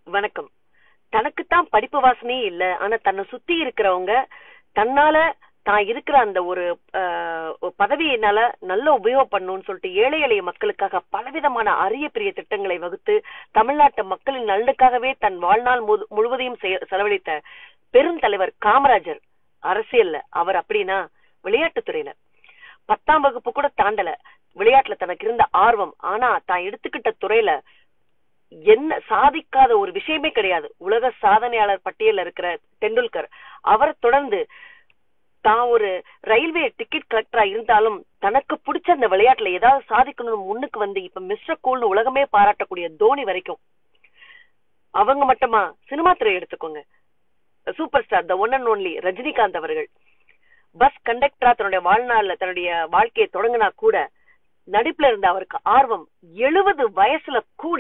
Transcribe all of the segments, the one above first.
வணக்கம் தனக்குத்தான் படிப்பு வாசனையே இல்ல ஆனா தன்னை சுத்தி இருக்கிறவங்க தன்னால தான் இருக்கிற அந்த ஒரு ஆஹ், ஒரு பதவியினால நல்ல உபயோகம் பண்ணணும்னு சொல்லிட்டு ஏழை எளிய மக்களுக்காக பலவிதமான அரிய பெரிய திட்டங்களை வகுத்து தமிழ்நாட்டு மக்களின் நலனுக்காகவே தன் வாழ்நாள் முழு- முழுவதையும் செய- செலவழித்த பெருந்தலைவர் காமராஜர் அரசியல்ல அவர் அப்படின்னா விளையாட்டுத்துறையில பத்தாம் வகுப்பு கூட தாண்டல விளையாட்டுல தனக்கு இருந்த ஆர்வம் ஆனா தான் எடுத்துக்கிட்ட துறையில என்ன சாதிக்காத ஒரு விஷயமே கிடையாது உலக சாதனையாளர் பட்டியல்ல இருக்கிற டெண்டுல்கர் அவரை தொடர்ந்து தான் ஒரு ரயில்வே டிக்கெட் கலெக்டரா இருந்தாலும் தனக்கு பிடிச்ச அந்த விளையாட்டுல ஏதாவது சாதிக்கணும்னு முன்னுக்கு வந்து இப்ப மிஸ்டர் கூல்னு உலகமே பாராட்டக்கூடிய தோனி வரைக்கும் அவங்க மட்டுமா சினிமா துறை எடுத்துக்கோங்க super star the one and only Rajinikanth அவர்கள் பஸ் கண்டக்டரா தன்னுடைய வாழ்நாள்ல தன்னுடைய வாழ்க்கையை தொடங்கினா கூட நடிப்புல இருந்த அவருக்கு ஆர்வம் எழுபது வயசுல கூட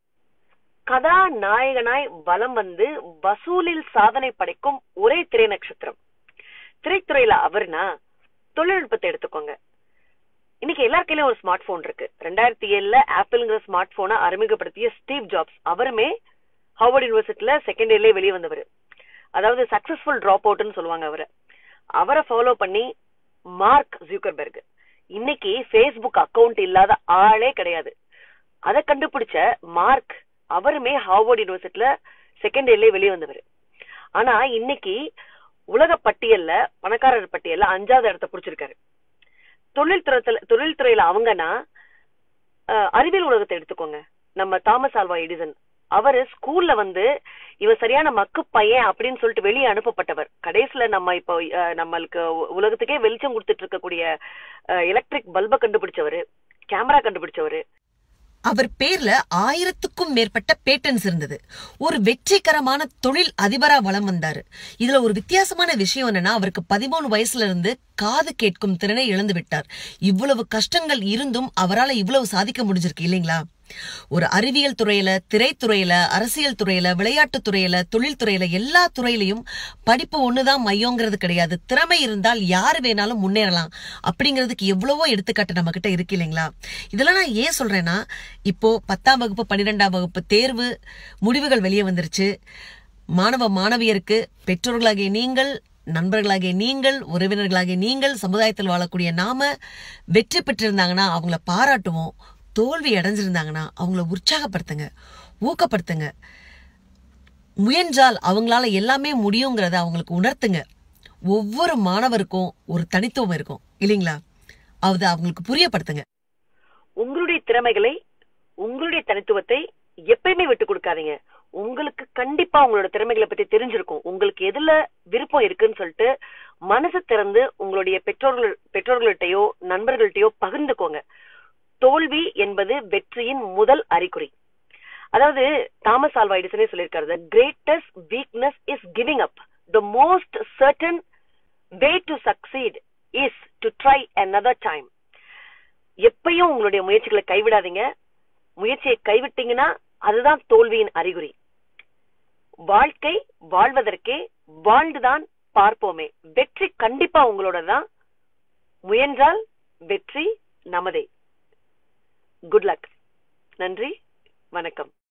கதாநாயகனாய் வலம் வந்து வசூலில் சாதனை படைக்கும் ஒரே திரை நட்சத்திரம் திரைத்துறையில அவர்னா தொழில்நுட்பத்தை எடுத்துக்கோங்க இன்னைக்கு எல்லார் கையிலயும் ஒரு ஸ்மார்ட் போன் இருக்கு ரெண்டாயிரத்தி ஏழுல ஆப்பிள்ங்கிற ஸ்மார்ட் போனை அறிமுகப்படுத்திய ஸ்டீவ் ஜாப்ஸ் அவருமே ஹார்வர்ட் யூனிவர்சிட்டியில செகண்ட் இயர்லயே வெளியே வந்தவர் அதாவது சக்சஸ்ஃபுல் டிராப் அவுட்னு சொல்லுவாங்க அவரை அவரை ஃபாலோ பண்ணி மார்க் ஜூக்கர்பெர்க் இன்னைக்கு ஃபேஸ்புக் அக்கவுண்ட் இல்லாத ஆளே கிடையாது அதை கண்டுபிடிச்ச மார்க் அவருமே ஹார்வர்ட் யூனிவர்சிட்டியில செகண்ட் இயர்லயே வெளியே வந்தவர் ஆனா இன்னைக்கு உலக பட்டியல்ல பணக்காரர் பட்டியல்ல அஞ்சாவது இடத்தை பிடிச்சிருக்காரு தொழில்துறையில தொழில்துறையில அவங்கன்னா அஹ், அறிவியல் உலகத்தை எடுத்துக்கோங்க நம்ம தாமஸ் ஆல்வா எடிசன் அவரு ஸ்கூல்ல வந்து இவன் சரியான மக்கு பையன் அப்படின்னு சொல்லிட்டு வெளியே அனுப்பப்பட்டவர் கடைசியில நம்ம இப்போ அஹ், நம்மளுக்கு உ- உலகத்துக்கே வெளிச்சம் கொடுத்துட்டு இருக்கக்கூடிய எலக்ட்ரிக் பல்ப கண்டுபிடிச்சவரு கேமரா கண்டுபிடிச்சவரு அவர் பேர்ல ஆயிரத்துக்கும் மேற்பட்ட பேட்டன்ஸ் இருந்தது ஒரு வெற்றிகரமான தொழில் அதிபரா வலம் வந்தாரு இதுல ஒரு வித்தியாசமான விஷயம் என்னன்னா அவருக்கு பதிமூணு வயசுல இருந்து காது கேட்கும் திறனை இழந்து விட்டார் இவ்வளவு கஷ்டங்கள் இருந்தும் அவரால இவ்வளவு சாதிக்க முடிஞ்சிருக்கு இல்லைங்களா ஒரு அறிவியல் துறையில திரைத்துறையில அரசியல் துறையில விளையாட்டுத் துறையில தொழில் துறையில எல்லா துறையிலையும் படிப்பு ஒண்ணுதான் மையங்கிறது கிடையாது திறமை இருந்தால் யாரு வேணாலும் முன்னேறலாம் அப்படிங்கிறதுக்கு எவ்வளவோ எடுத்துக்காட்டு நம்ம கிட்ட இருக்கு இல்லைங்களா இதெல்லாம் நான் ஏன் சொல்றேன்னா இப்போ பத்தாம் வகுப்பு பன்னிரெண்டாம் வகுப்பு தேர்வு முடிவுகள் வெளியே வந்துருச்சு மாணவ மாணவியருக்கு பெற்றோர்களாகிய நீங்கள் நண்பர்களாகிய நீங்கள் உறவினர்களாகிய நீங்கள் சமுதாயத்தில் வாழக்கூடிய நாம வெற்றி பெற்றிருந்தாங்கன்னா அவங்கள பாராட்டுவோம் தோல்வி அடைஞ்சிருந்தாங்கன்னா அவங்கள உற்சாகப்படுத்துங்க ஊக்கப்படுத்துங்க முயன்றால் அவங்களால எல்லாமே முடியுங்கிறத அவங்களுக்கு உணர்த்துங்க ஒவ்வொரு மாணவருக்கும் ஒரு தனித்துவம் இருக்கும் இல்லைங்களா அது அவங்களுக்கு புரியப்படுத்துங்க உங்களுடைய திறமைகளை உங்களுடைய தனித்துவத்தை எப்பயுமே விட்டு கொடுக்காதீங்க உங்களுக்கு கண்டிப்பா உங்களோட திறமைகளை பத்தி தெரிஞ்சிருக்கும் உங்களுக்கு எதுல விருப்பம் இருக்குன்னு சொல்லிட்டு மனசு திறந்து உங்களுடைய பெற்றோர்கள் பெற்றோர்கள்ட்டயோ நண்பர்கள்ட்டயோ பகிர்ந்துக்கோங்க தோல்வி என்பது வெற்றியின் முதல் அறிகுறி அதாவது தாமஸ் ஆல்வா எடிசனே சொல்லியிருக்காரு the greatest weakness is giving up the most certain way to succeed is to try another time எப்பயும் உங்களுடைய முயற்சிகளை கைவிடாதீங்க முயற்சியை கைவிட்டீங்கன்னா அதுதான் தோல்வியின் அறிகுறி வாழ்க்கை வாழ்வதற்கே வாழ்ந்துதான் பார்ப்போமே வெற்றி கண்டிப்பா உங்களோட தான் முயன்றால் வெற்றி நமதே குட் லக் நன்றி வணக்கம்